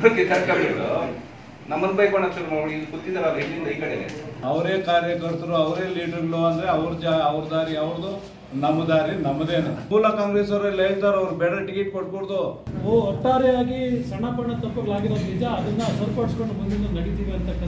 ಇಬ್ರು ಕಿತ್ತಾಡ್ಕೊಂಡು ನಮ್ಮನ್ನ ಬೈಕೊಂಡು ಶುರು ಮಾಡಿ ಇಲ್ಲಿ ಕೂತಿದಾರಲ್ಲ ಇಲ್ಲಿಂದ ಈ ಕಡೆನೆ ಅವರೇ ಕಾರ್ಯಕರ್ತರು ಅವರೇ ಲೀಡರ್ಗಳು ಅಂದ್ರೆ ಅವ್ರ ಜಾ ಅವ್ರ ದಾರಿ ಅವ್ರದ್ದು ನಮ್ಮ ದಾರಿ ನಮ್ಮದೇನು ಮೂಲ ಕಾಂಗ್ರೆಸ್ ಅವರೆಲ್ಲ ಹೇಳ್ತಾರೆ ಅವ್ರು ಬೇಡ ಟಿಕೆಟ್ ಕೊಟ್ಕೊಡ್ದು ಓ ಒಟ್ಟಾರೆಯಾಗಿ ಸಣ್ಣ ಪಣ್ಣ ತಪ್ಪುಗಳಾಗಿರೋದು ನಿಜ ಅದನ್ನ ಸರಿಪಡಿಸ್ಕೊಂಡು ಮುಂದಿನ ನಡೀತೀವಿ ಅಂತಕ್ಕಂಥ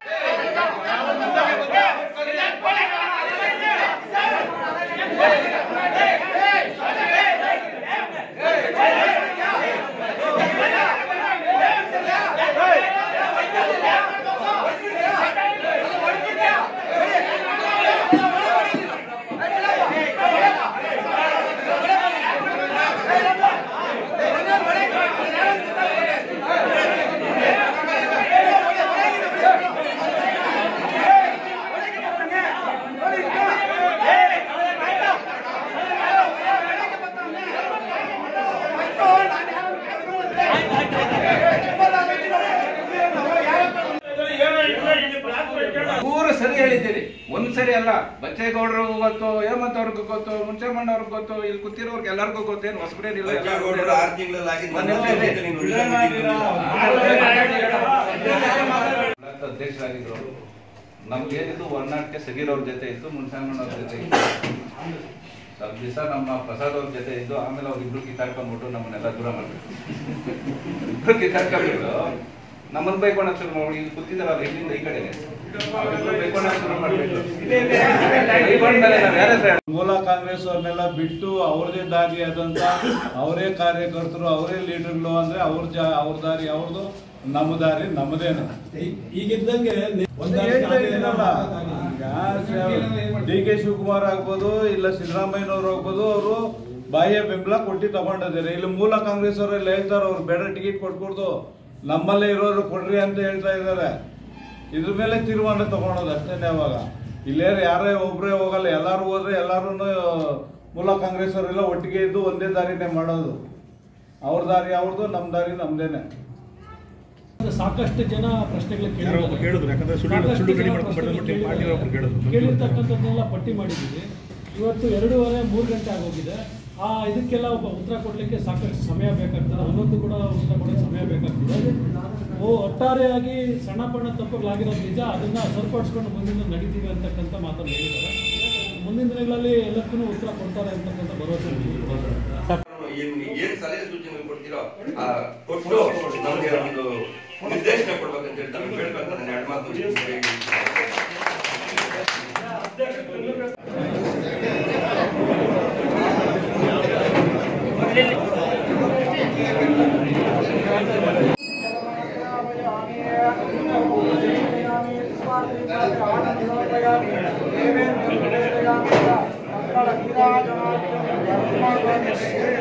ಮೂರು ಸರಿ ಹೇಳಿದ್ದೀರಿ ಒಂದ್ ಸರಿ ಅಲ್ಲ ಬಚ್ಚೇಗೌಡರಿಗೂ ಗೊತ್ತು ಹೇಮಂತ್ ಅವ್ರಿಗೂ ಗೊತ್ತು ಮುಂಚೆಮಣ್ಣ ಅವ್ರಿಗೂ ಗೊತ್ತು ಇಲ್ಲಿ ಕೂತಿರೋರ್ಗೆ ಎಲ್ಲರಿಗೂ ಗೊತ್ತೇನು ಹೊಸಬ್ರೇನಿಲ್ಲ ಬಚ್ಚೇಗೌಡರು ಆರು ತಿಂಗಳಲ್ಲಿ ಮೊನ್ನೆ ಆಗಿದ್ದು ಹೇಳಿದೆ. ನೀನು ಉಳಿದ ಬ್ಲಾಕ್ ಅಧ್ಯಕ್ಷರಾಗಿದ್ರು ನಮ್ಗೆ ಏನಿದ್ದು ಒಡನಾಟಕ್ಕೆ ಸಗೀರ್ ಅವ್ರ ಜೊತೆ ಇತ್ತು ಮುನ್ಸಾಮಣ್ಣ ಅವ್ರ ಜೊತೆ ಇತ್ತು ಸ್ವಲ್ಪ ದಿವಸ ನಮ್ಮ ಪ್ರಸಾದ್ ಅವ್ರ ಜೊತೆ ಇದ್ದು ಆಮೇಲೆ ಅವ್ರು ಇಬ್ರು ಕಿತ್ತಾಡ್ಕೊಂಡ್ಬಿಟ್ಟು ನಮ್ಮನ್ನೆಲ್ಲ ದೂರ ಮಾಡ್ಬಿಟ್ಟು ಇಬ್ರು ಕಿತ್ತಾಡ್ಕೊಂಡ್ಬಿಟ್ಟು ನಮ್ಮನ್ನ ಬೈಕೊಂಡು ಶುರು ಮಾಡಿ ಇಲ್ಲಿ ಕೂತಿದಾರಲ್ಲ ಇಲ್ಲಿಂದ ಈ ಕಡೆನೆ ಅವ್ರಿಬ್ರು ಬೈಕೊಂಡು ಶುರು ಮಾಡ್ಬಿಟ್ಟು ಬೈಕೊಂಡ್ಮೇಲೆ ನಾವ್ ಯಾರ ಹತ್ರ ಮೂಲ ಕಾಂಗ್ರೆಸ್ ಅವ್ರನ್ನೆಲ್ಲ ಬಿಟ್ಟು ಅವ್ರದೇ ದಾರಿ ಆದಂತ ಅವರೇ ಕಾರ್ಯಕರ್ತರು ಅವರೇ ಲೀಡರ್ಗಳು ಅಂದ್ರೆ ಅವ್ರ ಜಾ ಅವ್ರ ದಾರಿ ಅವ್ರದ್ದು ನಮ್ಮ ದಾರಿ ನಮ್ಮದೇನು ಈಗಿದ್ದಂಗೆ ಹೇಳ್ತಾ ಇದ್ದೀನಲ್ಲ, ಈಗ ಡಿ ಕೆ ಶಿವಕುಮಾರ್ ಆಗ್ಬೋದು ಇಲ್ಲ ಸಿದ್ದರಾಮಯ್ಯನವ್ರು ಆಗ್ಬೋದು ಅವರು ಬಾಹ್ಯ ಬೆಂಬಲ ಕೊಟ್ಟು ತಗೊಂಡಿದ್ದಾರೆ ಇಲ್ಲಿ ಮೂಲ ಕಾಂಗ್ರೆಸ್ ಅವರೆಲ್ಲ ಹೇಳ್ತಾರೆ ಅವ್ರು ಬೇಡ ಟಿಕೆಟ್ ಕೊಟ್ಕೊಡ್ದು ನಮ್ಮಲ್ಲೇ ಇರೋರು ಕೊಡ್ರಿ ಅಂತ ಹೇಳ್ತಾ ಇದ್ದಾರೆ ಇದ್ರ ಮೇಲೆ ತೀರ್ಮಾನ ತಗೊಳೋದು ಅಷ್ಟೇನೆ ಅವಾಗ ಇಲ್ಲೇ ಯಾರೇ ಒಬ್ರೇ ಹೋಗಲ್ಲ ಎಲ್ಲಾರು ಹೋದ್ರೆ ಎಲ್ಲಾರು ಮೂಲ ಕಾಂಗ್ರೆಸ್ ಅವರೆಲ್ಲ ಒಟ್ಟಿಗೆ ಇದ್ದು ಒಂದೇ ದಾರಿನೇ ಮಾಡೋದು ಅವ್ರ ದಾರಿ ಅವ್ರದ್ದು ನಮ್ಮ ದಾರಿ ನಮ್ದೇನೆ ಸಾಕಷ್ಟು ಜನ ಪ್ರಶ್ನೆಗಳು ಯಾರೋ ಒಬ್ರು ಕೇಳಿದ್ರು, ಯಾಕಂದ್ರೆ ಸುಳ್ಳು- ಸಾಕಷ್ಟು ಸುಳ್ಳು ಗಡಿ ಜನ ಮಾಡ್ಕೊಂಡು ಪ್ರಶ್ನೆಗಳು ಬರ್ತಾರೆ, ಮತ್ತೆ ಪಾರ್ಟಿ ಒಬ್ರು ಕೇಳಿದ್ರು. ಕೇಳಿರ್ತಕ್ಕಂಥದ್ದನ್ನೆಲ್ಲ ಪಟ್ಟಿ ಮಾಡಿದ್ದೀವಿ ಇವತ್ತು ಎರಡೂವರೆ ಮೂರು ಗಂಟೆ ಆಗೋಗಿದೆ ಆ ಇದಕ್ಕೆಲ್ಲ ಒಬ್ಬ ಉತ್ತರ ಕೊಡಲಿಕ್ಕೆ ಸಾಕಷ್ಟು ಸಮಯ ಬೇಕಾಗ್ತದೆ ಒಂದೊಂದು ಕೂಡ ಉತ್ತರ ಕೊಡೋಕ್ಕೆ ಸಮಯ ಬೇಕಾಗ್ತದೆ ಓ ಒಟ್ಟಾರೆಯಾಗಿ ಸಣ್ಣ ಪಣ್ಣ ತಪ್ಪುಗಳಾಗಿರೋದು ನಿಜ ಅದನ್ನ ಸರಿಪಡಿಸ್ಕೊಂಡು ಮುಂದಿನ ನಡೀತೀವಿ ಅಂತಕ್ಕಂಥ ಮಾತನ್ನು ಹೇಳಿದ್ದಾರೆ ಮುಂದಿನ ದಿನಗಳಲ್ಲಿ ಎಲ್ಲಕ್ಕೂ ಉತ್ತರ ಕೊಡ್ತಾರೆ ಅಂತಕ್ಕಂಥ ಭರವಸೆ ನಮ್ಗೆ ಇದೆ. ಏನ್ ಏನ್ ಸಲಹೆ ಸೂಚನೆ ಕೊಡ್ತೀರೋ ಆ ಕೊಟ್ಟು ನಮಗೆ ಒಂದು ನಿರ್ದೇಶನ ಕೊಡ್ಬೇಕಂತ ಹೇಳಿ ತಮಗೆ ಬೇಡ್ಕೊಂತ ನಾನು ಎರಡು ಮಾತು ಮುಗಿಸ್ತೀನಿ. ೇವೇಂದ್ರ